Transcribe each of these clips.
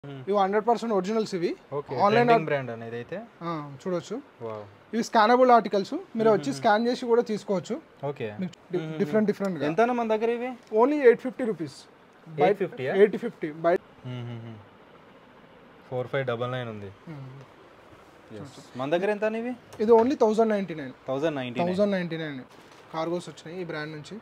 ఇవి hundred percent originals ఇవి okay Online trending brand అనేది అయితే ఆ, చూడొచ్చు వావ్ ఇవి స్కానబుల్ ఆర్టికల్స్ మీరు వచ్చి స్కాన్ చేసి కూడా తీసుకోవచ్చు ఓకే డిఫరెంట్ డిఫరెంట్ ఎంత మన దగ్గర ఇవి only eight fifty rupees eight fifty eighty fifty బయట ఫోర్ ఫైవ్ డబల్ నైన్ ఉంది Yes. మన దగ్గర ఎంత అని ఇవి ఇది only thousand ninety nine thousand ninety thousand ninety nine cargos వచ్చినాయి ఈ బ్రాండ్ నుంచి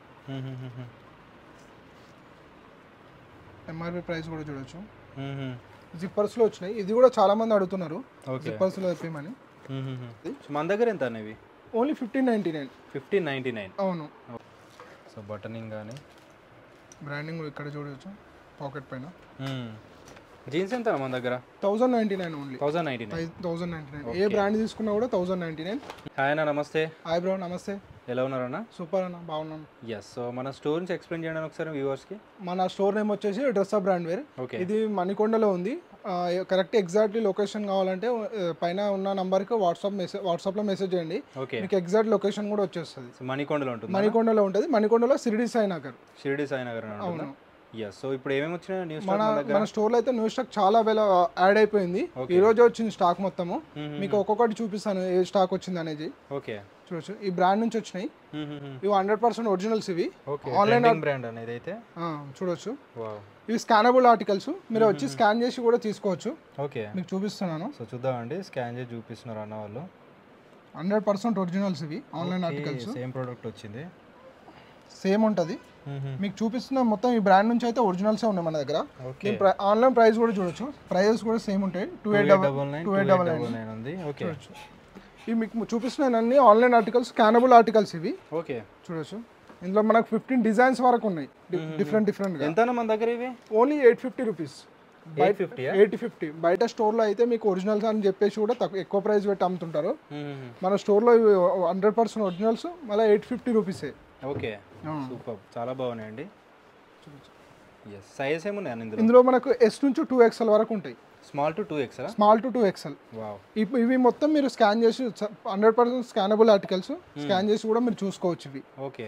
ఎంఆర్పి ప్రైస్ కూడా చూడొచ్చు జిప్పర్స్లో వచ్చినాయి ఇది కూడా చాలా మంది అడుగుతున్నారు ఓకే జిప్పర్స్లో తెప్పిమని మన దగ్గర ఎంత అనేవి only fifteen ninety nine fifteen ninety nine అవును సో బటనింగ్ కానీ బ్రాండింగ్ ఇక్కడ చూడొచ్చు పాకెట్ పైన జీన్స్ ఎంత మన దగ్గర thousand ninety nine only thousand ninety nine thousand ninety nine ఏ బ్రాండ్ తీసుకున్నా కూడా థౌజండ్ నైంటీ నైన్ హాయ్ అన్న నమస్తే హాయ్ బ్రో నమస్తే ఎలా ఉన్నారన్న సూపర్ అన్న బాగున్నాను ఎస్ సో మన స్టోర్ నుంచి ఎక్స్ప్లెయిన్ చేయడానికి ఒకసారి వ్యూవర్స్కి మన స్టోర్ నేమ్ వచ్చేసి dress up brand wear okay ఇది మణికొండలో ఉంది కరెక్ట్ ఎగ్జాక్ట్లీ లొకేషన్ కావాలంటే ఆ, పైన ఉన్న నంబర్కి వాట్సాప్ మెసేజ్ వాట్సాప్లో మెసేజ్ చేయండి ఓకే మీకు ఎగ్జాక్ట్ లొకేషన్ కూడా వచ్చేస్తుంది సో మణికొండలో ఉంటుంది మణికొండలో ఉంటుంది మణికొండలో సిరిడి సాయి నగర్ షిరిడి సాయినగర్ అని అవును ఉంటుంది ఎస్ సో ఇప్పుడు ఏమేమి వచ్చినాయి న్యూస్ మన మన స్టోర్లో అయితే న్యూ స్టాక్ చాలా వేల యాడ్ అయిపోయింది Okay. ఈ రోజే వచ్చింది స్టాక్ మొత్తము Mhm. మీకు ఒక్కొక్కటి చూపిస్తాను ఏ స్టాక్ వచ్చింది అనేది ఓకే చూడొచ్చు ఈ బ్రాండ్ నుంచి వచ్చినాయి ఇవి హండ్రెడ్ పర్సెంట్ ఒరిజినల్స్ ఇవి ఓకే Online ట్రెండింగ్ బ్రాండ్ అనేది అయితే ఆ, చూడొచ్చు వావ్ ఇవి స్కానబుల్ ఆర్టికల్స్ మీరు వచ్చి స్కాన్ చేసి కూడా తీసుకోవచ్చు ఓకే మీకు చూపిస్తున్నాను సో చూద్దామండి స్కాన్ చేసి చూపిస్తున్నారు అన్న వాళ్ళు హండ్రెడ్ పర్సెంట్ ఒరిజినల్స్ ఇవి ఆన్లైన్ ఆర్టికల్స్ సేమ్ ప్రోడక్ట్ వచ్చింది సేమ్ ఉంటుంది మీకు చూపిస్తున్న మొత్తం ఈ బ్రాండ్ నుంచి అయితే ఒరిజినల్సే ఉన్నాయి మన దగ్గర ఓకే ఆన్లైన్ ప్రైస్ కూడా చూడొచ్చు ప్రైజెస్ కూడా సేమ్ ఉంటాయి two eight double double nine two two eight double nine double nine ఉంది ఓకే చూడొచ్చు ఇవి మీకు చూపిస్తున్న అన్ని ఆన్లైన్ ఆర్టికల్స్ స్కానబుల్ ఆర్టికల్స్ ఇవి ఓకే చూడొచ్చు ఇందులో మనకు ఫిఫ్టీన్ డిజైన్స్ వరకు ఉన్నాయి డిఫరెంట్ డిఫరెంట్గా ఎంత మన దగ్గర ఇవి only eight fifty rupees eight fifty eighty fifty బయట స్టోర్లో అయితే మీకు ఒరిజినల్స్ అని చెప్పేసి కూడా తక్కువ ఎక్కువ ప్రైస్ పెట్టి అమ్ముతుంటారు మన స్టోర్లో ఇవి హండ్రెడ్ పర్సెంట్ ఒరిజినల్స్ మళ్ళీ ఎయిట్ ఫిఫ్టీ రూపీసే ఓకే సూపర్ చాలా బాగున్నాయండి ఎస్ సైజ్ ఏమున్నాయి అన్న ఇందులో ఇందులో మనకు ఎస్ నుంచి టూ ఎక్స్ఎల్ వరకు ఉంటాయి small to two extra small to two XL wow ఇవి మొత్తం మీరు స్కాన్ చేసి hundred percent scannable articles scan చేసి కూడా మీరు చూసుకోవచ్చు ఇవి ఓకే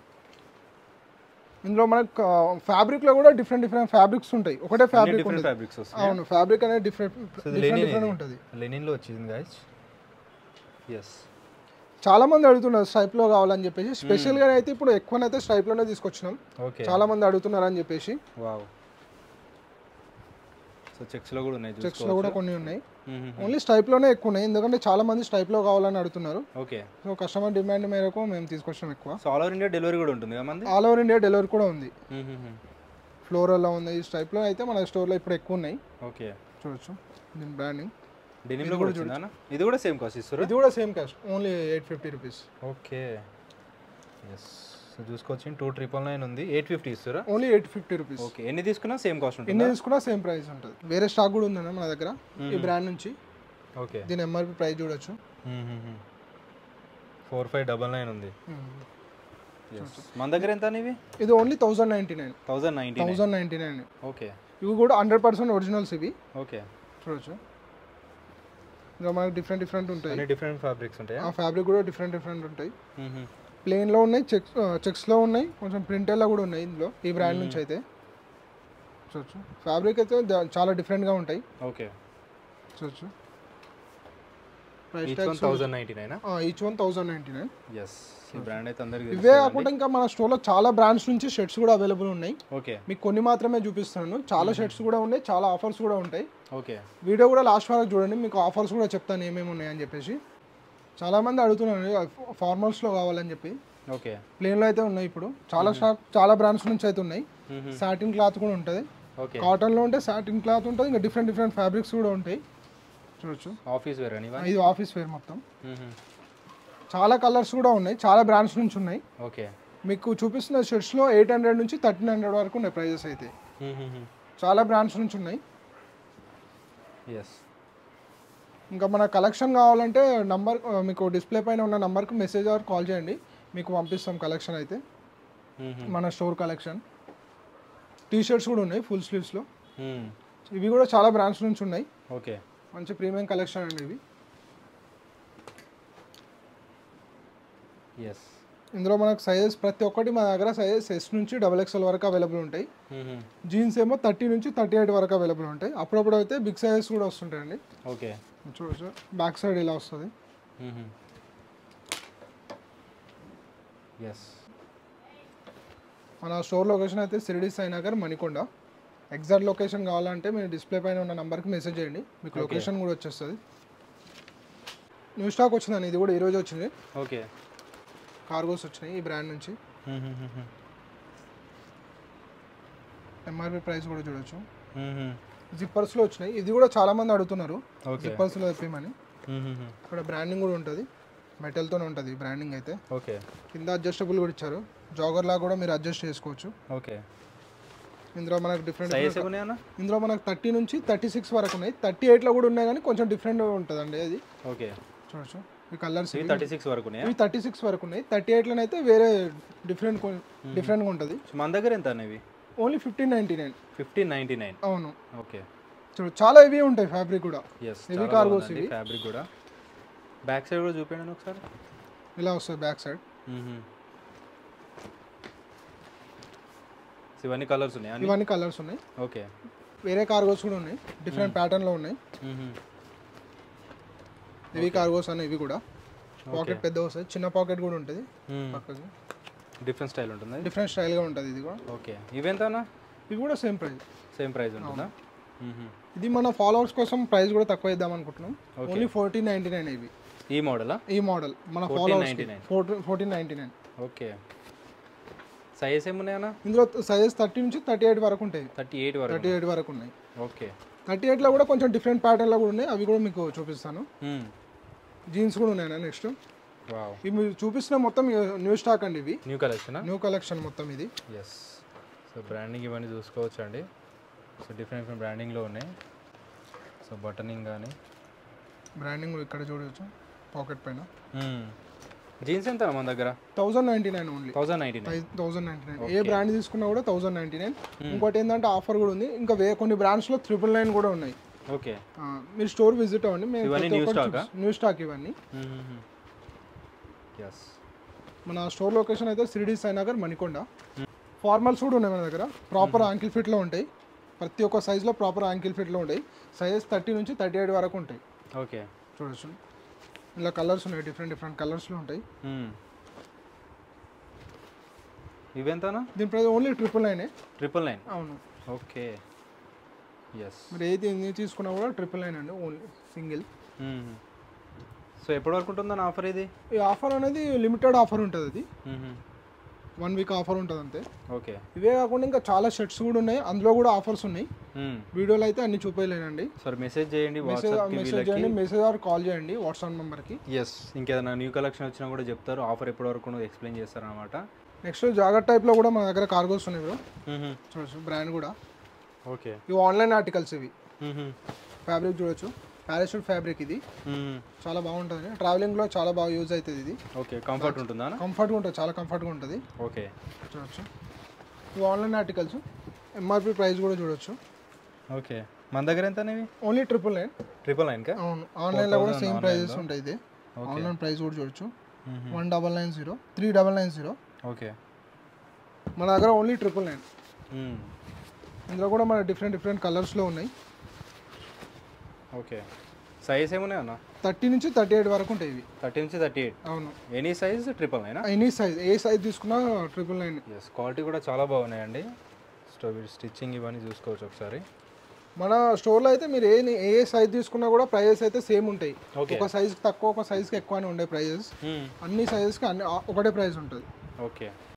ఇందులో మనకు ఫ్యాబ్రిక్లో కూడా డిఫరెంట్ డిఫరెంట్ ఫ్యాబ్రిక్స్ ఉంటాయి ఒకటే ఫ్యాబ్రిక్ డిఫరెంట్ ఉంటుంది ఫ్యాబ్రిక్స్ వస్తాయి అవును ఫ్యాబ్రిక్ అనేది డిఫరెంట్ డిఫరెంట్ డిఫరెంట్ ఉంటుంది లెనిన్లో వచ్చింది గాయస్ ఎస్ చాలా మంది అడుగుతున్నారు స్ట్రైప్లో కావాలని చెప్పేసి స్పెషల్గా అయితే ఇప్పుడు ఎక్కువనైతే స్ట్రైప్లోనే తీసుకొచ్చినాం ఓకే చాలా మంది అడుగుతున్నారు అని చెప్పేసి వావ్ సో చెక్స్లో కూడా ఉన్నాయి చెక్స్లో కూడా కొన్ని ఉన్నాయి చూసుకోవచ్చు ఓన్లీ స్ట్రైప్లోనే ఎక్కువ ఉన్నాయి ఎందుకంటే చాలా మంది స్ట్రైప్లో కావాలని అడుగుతున్నారు ఓకే సో కస్టమర్ డిమాండ్ మేరకు మేము తీసుకొచ్చినాం ఎక్కువ so all over India delivery కూడా ఉంటుంది కదా మంది ఆల్ ఓవర్ ఇండియా డెలివరీ కూడా ఉంది ఫ్లోరల్లో ఉంది ఈ స్ట్రైప్లో అయితే మన స్టోర్లో ఇప్పుడు ఎక్కువ ఉన్నాయి ఓకే చూడొచ్చు దీని బ్రాండింగ్ డెనిమ్లో కూడా వచ్చిందా ఇది కూడా సేమ్ కాస్ట్ ఇస్తారా ఇది కూడా same cost only eight fifty rupees okay yes so చూసుకోవచ్చు టూ ట్రిపుల్ నైన్ ఉంది ఎయిట్ ఫిఫ్టీ ఇస్తారా only eight fifty rupees okay ఎన్ని తీసుకున్నా సేమ్ కాస్ట్ ఉంటుంది ఎన్ని తీసుకున్నా సేమ్ ప్రైస్ ఉంటుంది వేరే స్టాక్ కూడా ఉందన్న మన దగ్గర ఈ బ్రాండ్ నుంచి ఓకే దీని ఎంఆర్పి ప్రైస్ చూడొచ్చు ఫోర్ ఫైవ్ డబల్ నైన్ ఉంది మన దగ్గర ఎంత అని ఇవి ఇది only thousand ninety nine thousand ninety thousand ninety nine okay ఇవి కూడా హండ్రెడ్ పర్సెంట్ ఒరిజినల్స్ ఇవి ఓకే చూడొచ్చు ఇంకా మనకి డిఫరెంట్ డిఫరెంట్ ఉంటాయి అన్ని డిఫరెంట్ ఫ్యాబ్రిక్స్ ఉంటాయా ఆ ఫ్యాబ్రిక్ కూడా డిఫరెంట్ డిఫరెంట్ ఉంటాయి ప్లెయిన్లో ఉన్నాయి చెక్స్ చెక్స్లో ఉన్నాయి కొంచెం ప్రింటెల్లో కూడా ఉన్నాయి ఇందులో ఈ బ్రాండ్ నుంచి అయితే చూడొచ్చు ఫ్యాబ్రిక్ అయితే ద- చాలా డిఫరెంట్గా ఉంటాయి ఓకే చూడొచ్చు price each one thousand ninety nine each one thousand ninety nine yes ఈ బ్రాండ్ అయితే అందరికి ఇవే కాకుండా ఇంకా మన స్టోర్లో చాలా బ్రాండ్స్ నుంచి షర్ట్స్ కూడా అవైలబుల్ ఉన్నాయి ఓకే మీకు కొన్ని మాత్రమే చూపిస్తున్నాను చాలా షర్ట్స్ కూడా ఉన్నాయి చాలా ఆఫర్స్ కూడా ఉంటాయి ఓకే వీడియో కూడా లాస్ట్ వరకు చూడండి మీకు ఆఫర్స్ కూడా చెప్తాను ఏమేమి ఉన్నాయని చెప్పేసి చాలామంది అడుగుతున్నారు ఫార్మల్స్లో కావాలని చెప్పి ఓకే ప్లేన్లో అయితే ఉన్నాయి ఇప్పుడు చాలా స్టాక్ చాలా బ్రాండ్స్ నుంచి అయితే ఉన్నాయి సాటిన్ క్లాత్ కూడా ఉంటుంది ఓకే కాటన్లో ఉంటే సాటిన్ క్లాత్ ఉంటుంది ఇంకా డిఫరెంట్ డిఫరెంట్ ఫ్యాబ్రిక్స్ కూడా ఉంటాయి చూడొచ్చు ఆఫీస్ వేర్ అని ఇది ఆఫీస్ వేర్ మొత్తం చాలా కలర్స్ కూడా ఉన్నాయి చాలా బ్రాండ్స్ నుంచి ఉన్నాయి ఓకే మీకు చూపిస్తున్న షర్ట్స్లో ఎయిట్ హండ్రెడ్ నుంచి థర్టీన్ హండ్రెడ్ వరకు ఉన్నాయి ప్రైజెస్ అయితే చాలా బ్రాండ్స్ నుంచి ఉన్నాయి ఎస్ ఇంకా మన కలెక్షన్ కావాలంటే నంబర్ మీకు డిస్ప్లే పైన ఉన్న నంబర్కి మెసేజ్ ఆర్ కాల్ చేయండి మీకు పంపిస్తాం కలెక్షన్ అయితే మన స్టోర్ కలెక్షన్ టీ షర్ట్స్ కూడా ఉన్నాయి ఫుల్ స్లీవ్స్లో ఇవి కూడా చాలా బ్రాండ్స్ నుంచి ఉన్నాయి ఓకే మంచి ప్రీమియం కలెక్షన్ అండి ఇవి ఎస్ ఇందులో మనకు సైజెస్ ప్రతి ఒక్కటి మన దగ్గర సైజెస్ ఎస్ నుంచి డబల్ ఎక్స్ఎల్ వరకు అవైలబుల్ ఉంటాయి జీన్స్ ఏమో థర్టీ నుంచి థర్టీ ఎయిట్ వరకు అవైలబుల్ ఉంటాయి అప్పుడప్పుడు అయితే బిగ్ సైజెస్ కూడా వస్తుంటాయండి ఓకే చూడొచ్చు బ్యాక్ సైడ్ ఇలా వస్తుంది ఎస్ మన స్టోర్ లొకేషన్ అయితే సిరిడి సాయినగర్ మణికొండ ఎగ్జాక్ట్ లొకేషన్ కావాలంటే మీరు డిస్ప్లే పైన ఉన్న నెంబర్కి మెసేజ్ చేయండి మీకు లొకేషన్ కూడా వచ్చేస్తుంది న్యూ స్టాక్ వచ్చిందండి ఇది కూడా ఈరోజు వచ్చింది ఓకే కార్గోస్ వచ్చినాయి ఈ బ్రాండ్ నుంచి ఎంఆర్పి ప్రైస్ కూడా చూడొచ్చు జిప్పర్స్లో వచ్చినాయి ఇది కూడా చాలా మంది అడుగుతున్నారు ఓకే జిప్పర్స్లో తెప్పిమని ఇక్కడ బ్రాండింగ్ కూడా ఉంటుంది మెటల్తోనే ఉంటుంది బ్రాండింగ్ అయితే ఓకే కింద అడ్జస్టబుల్ కూడా ఇచ్చారు జాగర్ లా కూడా మీరు అడ్జస్ట్ చేసుకోవచ్చు ఓకే ఇందులో మనకు డిఫరెంట్ సైజ్ ఏమున్నాయన్నా ఇందులో మనకు థర్టీ నుంచి థర్టీ సిక్స్ వరకు ఉన్నాయి థర్టీ ఎయిట్లో కూడా ఉన్నాయి కానీ కొంచెం డిఫరెంట్ ఉంటుందండి అది ఓకే చూడొచ్చు ఈ కలర్స్ ఇవి థర్టీ సిక్స్ వరకు ఉన్నాయా ఇవి థర్టీ సిక్స్ వరకు ఉన్నాయి థర్టీ ఎయిట్లోనే అయితే వేరే డిఫరెంట్ డిఫరెంట్గా ఉంటుంది సో మన దగ్గర ఎంత అన్న ఇవి only fifteen ninety nine fifteen ninety nine అవును ఓకే చూడు చాలా హెవీ ఉంటాయి ఫ్యాబ్రిక్ కూడా ఎస్ Heavy cargos ఇవి. ఫ్యాబ్రిక్ కూడా బ్యాక్ సైడ్ కూడా చూపించండి ఒకసారి ఇలా వస్తుంది బ్యాక్ సైడ్ సో ఇవన్నీ కలర్స్ ఉన్నాయా అన్ని? ఇవన్నీ కలర్స్ ఉన్నాయి ఓకే వేరే కార్గోస్ కూడా ఉన్నాయి డిఫరెంట్ ప్యాటర్న్లో ఉన్నాయి ఇవి కార్గోస్ అన్న ఇవి కూడా పాకెట్ పెద్ద వస్తుంది చిన్న పాకెట్ కూడా ఉంటుంది పక్కకి డిఫరెంట్ స్టైల్ ఉంటుందా డిఫరెంట్ స్టైల్గా ఉంటుంది ఇది కూడా ఓకే ఇవెంతనా ఇవి కూడా సేమ్ ప్రైస్ సేమ్ ప్రైస్ ఉంటుందా మ్మ్. ఇది మన ఫాలోవర్స్ కోసం ప్రైస్ కూడా తక్కువ ఇద్దాం అనుకుంటున్నాం ఓన్లీ ఫోర్టీన్ నైన్టీ నైన్ ఇవి ఈ మోడలా ఈ మోడల్ మన followers 1499. Fourteen fourteen ninety nine okay size ఏమున్నాయన్నా ఇందులో సైజెస్ థర్టీ నుంచి థర్టీ ఎయిట్ వరకు ఉంటాయి థర్టీ ఎయిట్ వరకు థర్టీ ఎయిట్ వరకు ఉన్నాయి ఓకే థర్టీ ఎయిట్లో కూడా కొంచెం డిఫరెంట్ ప్యాటర్న్లో కూడా ఉన్నాయి అవి కూడా మీకు చూపిస్తాను మ్మ్. జీన్స్ కూడా ఉన్నాయి నెక్స్ట్ వావ్ ఇవి మీరు చూపిస్తున్న మొత్తం న్యూ స్టాక్ అండి ఇవి న్యూ కలెక్షనా న్యూ కలెక్షన్ మొత్తం ఇది ఎస్ సో బ్రాండింగ్ ఇవన్నీ చూసుకోవచ్చు అండి సో డిఫరెంట్ డిఫరెంట్ బ్రాండింగ్లో ఉన్నాయి సో బటనింగ్ కానీ బ్రాండింగ్ ఇక్కడ చూడవచ్చు పాకెట్ పైన జీన్స్ ఎంత మన దగ్గర thousand ninety nine only thousand ninety nine thousand ninety nine ఏ బ్రాండ్ తీసుకున్నా కూడా థౌజండ్ నైన్టీ నైన్ ఇంకోటి ఏంటంటే ఆఫర్ కూడా ఉంది ఇంకా వే కొన్ని బ్రాండ్స్లో త్రిపుల్ నైన్ కూడా ఉన్నాయి ఓకే ఆ, మీరు స్టోర్ విజిట్ అవ్వండి మేము ఇవన్నీ ప్రతి new ఒక్కటి stock ఆ? చూపిస్తాం. న్యూ స్టాక్ ఇవన్నీ ఎస్ మన స్టోర్ లొకేషన్ అయితే సిరిడి సాయినగర్ మణికొండ ఫార్మల్స్ కూడా ఉన్నాయి మన దగ్గర ప్రాపర్ యాంకిల్ ఫిట్లో ఉంటాయి ప్రతి ఒక్క సైజులో ప్రాపర్ యాంకిల్ ఫిట్లో ఉంటాయి సైజెస్ థర్టీ నుంచి థర్టీ ఎయిట్ వరకు ఉంటాయి ఓకే చూడొచ్చు ఇలా కలర్స్ ఉన్నాయి డిఫరెంట్ డిఫరెంట్ కలర్స్లో ఉంటాయి ఇవెంతనా దీని ప్రైస్ ఓన్లీ ట్రిపుల్ నైనే ట్రిపుల్ నైన్ అవును ఓకే ఎస్ మరి ఏది ఎన్ని తీసుకున్నా కూడా ట్రిపుల్ నైన్ అండి ఓన్లీ సింగిల్ సో ఎప్పటి వరకు ఉంటుందని ఆఫర్ ఇది ఈ ఆఫర్ అనేది లిమిటెడ్ ఆఫర్ ఉంటుంది అది వన్ వీక్ ఆఫర్ ఉంటుంది అంతే ఓకే ఇవే కాకుండా ఇంకా చాలా షర్ట్స్ కూడా ఉన్నాయి అందులో కూడా ఆఫర్స్ ఉన్నాయి వీడియోలో అయితే అన్ని చూపలేనండి సార్ మెసేజ్ చేయండి మెసేజ్ వాట్సాప్కి మెసేజ్ వీళ్ళకి చేయండి మెసేజ్ ఆర్ కాల్ చేయండి వాట్సాప్ నెంబర్కి ఎస్ ఇంకేదైనా న్యూ కలెక్షన్ వచ్చినా కూడా చెప్తారు ఆఫర్ ఎప్పటి వరకు ఎక్స్ప్లెయిన్ చేస్తారనమాట నెక్స్ట్ జాగర్ టైప్లో కూడా మన దగ్గర కార్గోస్ ఉన్నాయి బ్రో చూడొచ్చు బ్రాండ్ కూడా ఓకే ఇవి ఆన్లైన్ ఆర్టికల్స్ ఇవి ఫ్యాబ్రిక్ చూడొచ్చు పారాషూట్ ఫ్యాబ్రిక్ ఇది చాలా బాగుంటుంది ట్రావెలింగ్లో చాలా బాగా యూజ్ అవుతుంది ఇది ఓకే కంఫర్ట్ ఉంటుందా కంఫర్ట్గా ఉంటుంది చాలా కంఫర్ట్గా ఉంటుంది ఓకే చూడొచ్చు ఇవి ఆన్లైన్ ఆర్టికల్స్ ఎంఆర్పి ప్రైస్ కూడా చూడొచ్చు ఓకే మన దగ్గర ఎంత ఇవి ఓన్లీ ట్రిపుల్ నైన్ ట్రిపుల్ నైన్కా అవును ఆన్లైన్లో కూడా సేమ్ ప్రైజెస్ ఉంటాయి ఇది ఆన్లైన్ ప్రైస్ కూడా చూడొచ్చు one double nine zero three double nine zero okay మన దగ్గర ఓన్లీ ట్రిపుల్ నైన్ ఇందులో కూడా మన డిఫరెంట్ డిఫరెంట్ కలర్స్లో ఉన్నాయి ఓకే సైజ్ ఏమున్నాయి అన్న థర్టీ నుంచి థర్టీ ఎయిట్ వరకు ఉంటాయి ఇవి థర్టీ నుంచి థర్టీ ఎయిట్ అవును ఎనీ సైజ్ ట్రిపుల్ నైనా ఎనీ సైజ్ ఏ సైజ్ తీసుకున్నా ట్రిపుల్ నైన్ ఎస్ క్వాలిటీ కూడా చాలా బాగున్నాయండి స్టో స్టిచ్చింగ్ ఇవన్నీ చూసుకోవచ్చు ఒకసారి మన స్టోర్లో అయితే మీరు ఏ ఏ సైజ్ తీసుకున్నా కూడా ప్రైజెస్ అయితే సేమ్ ఉంటాయి ఓకే ఒక సైజ్కి తక్కువ ఒక సైజ్కి ఎక్కువ అని ఉండే ప్రైజెస్ అన్ని సైజెస్కి అన్ని ఒకటే ప్రైస్ ఉంటుంది ఓకే